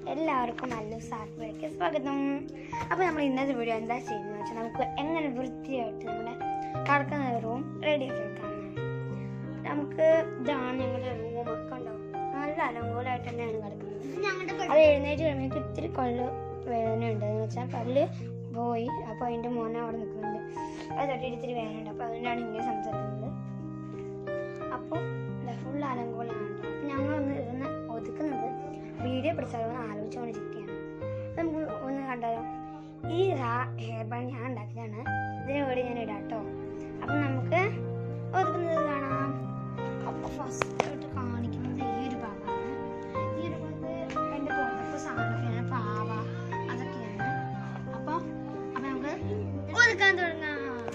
എല്ലാവർക്കും നല്ല സാറ്റിലേക്ക് സ്വാഗതം അപ്പോൾ നമ്മൾ ഇന്നത്തെ വീഡിയോ എന്താ ചെയ്യുന്നത് വെച്ചാൽ നമുക്ക് എങ്ങനെ വൃത്തിയായിട്ട് നമ്മുടെ കടക്കുന്ന റൂം റെഡി ആക്കി വെക്കാം നമുക്ക് ഇതാണ് ഞങ്ങളുടെ റൂമൊക്കെ ഉണ്ടാവും നല്ല അലങ്കോലമായിട്ട് തന്നെയാണ് കിടക്കുന്നത് അത് എഴുന്നേറ്റ് കഴിയുമ്പോൾ ഇത്തിരി കൊള്ളു വേദന ഉണ്ട് എന്ന് വെച്ചാൽ പല്ല് പോയി അപ്പോൾ അതിൻ്റെ മോനെ അവിടെ നിൽക്കുന്നുണ്ട് അത് തട്ടിയിട്ട് ഇത്തിരി വേദന ഉണ്ട് അപ്പോൾ അതുകൊണ്ടാണ് ഇങ്ങനെ സംസാരിക്കുന്നത് അപ്പോൾ ഫുൾ അലങ്കോലാണ് അപ്പോൾ ഞങ്ങളൊന്ന് ഇതൊന്ന് ഒതുക്കുന്നത് വീഡിയോ പിടിച്ചാലോ എന്ന് ആലോചിച്ചുകൊണ്ടിരിക്കുകയാണ് അപ്പോൾ നമുക്ക് ഒന്ന് കണ്ടാലോ ഈ ഹെയർ ബാൻ ഞാൻ ഉണ്ടാക്കിയതാണ് ഇതിന് വേണ്ടി ഞാൻ ഇടാം കേട്ടോ അപ്പം നമുക്ക് ഒതുക്കുന്നത് കാണാം അപ്പോൾ ഫസ്റ്റ് ആയിട്ട് കാണിക്കുന്നത് ഈ ഒരു ഭാഗമാണ് ഈ ഒരു ഭാഗത്ത് എൻ്റെ പുറത്തൊക്കെ സാധനമൊക്കെയാണ് പാവ അതൊക്കെയാണ് അപ്പോൾ അപ്പം നമുക്ക് ഒതുക്കാൻ തുടങ്ങാം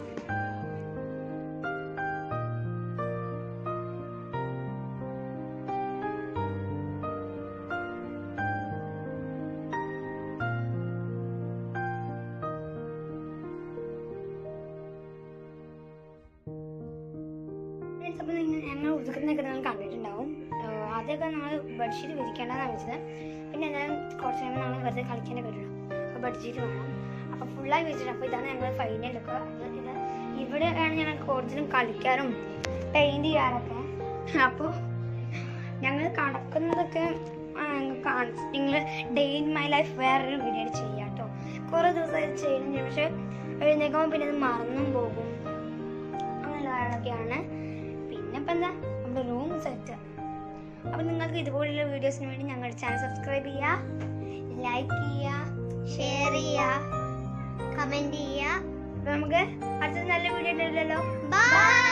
Friends, അപ്പോൾ നിങ്ങൾ ഞങ്ങൾ ഒതുക്കുന്നതൊക്കെ നിങ്ങൾ കണ്ടിട്ടുണ്ടാവും ആഹ് ആദ്യമൊക്കെ നമ്മൾ ബെഡ്ഷീറ്റ് വിരിക്കേണ്ടതെന്നാണ് വെച്ചത് പിന്നെ ഞാൻ കുറച്ച് കഴിയുമ്പോൾ നമ്മൾ വെറുതെ കളിക്കേണ്ട വരുള്ളൂ അപ്പോൾ ബെഡ്ഷീറ്റ് വേണം അപ്പോൾ ഫുള്ളായി വെച്ചിട്ട് അപ്പോൾ ഇതാണ് ഞങ്ങൾ ഫൈനൽ ലുക്ക് ഇത് ഇവിടെയാണ് ഞങ്ങൾ കൂടുതലും കളിക്കാറും പെയിൻറ് ചെയ്യാറൊക്കെ അപ്പോൾ ഞങ്ങൾ കടക്കുന്നതൊക്കെ നിങ്ങൾ ഡേ ഇൻ മൈ ലൈഫ് വേറൊരു വീഡിയോ ചെയ്യാം കേട്ടോ കുറേ ദിവസമായി ചെയ്യുന്നു പക്ഷേ എഴുന്നേക്കുമ്പോൾ പിന്നെ അത് മറന്നും പോകും അങ്ങനെയുള്ള കാര്യങ്ങളൊക്കെയാണ് പിന്നെ ഇപ്പം എന്താ നമ്മുടെ റൂം സെറ്റ് അപ്പം നിങ്ങൾക്ക് ഇതുപോലുള്ള വീഡിയോസിന് വേണ്ടി ഞങ്ങളുടെ ചാനൽ സബ്സ്ക്രൈബ് ചെയ്യുക ലൈക്ക് ചെയ്യുക ഷെയർ ചെയ്യുക കമന്റ് ചെയ്യുക അപ്പം നമുക്ക് അടുത്ത നല്ല വീഡിയോ ഉണ്ടല്ലോ ബൈ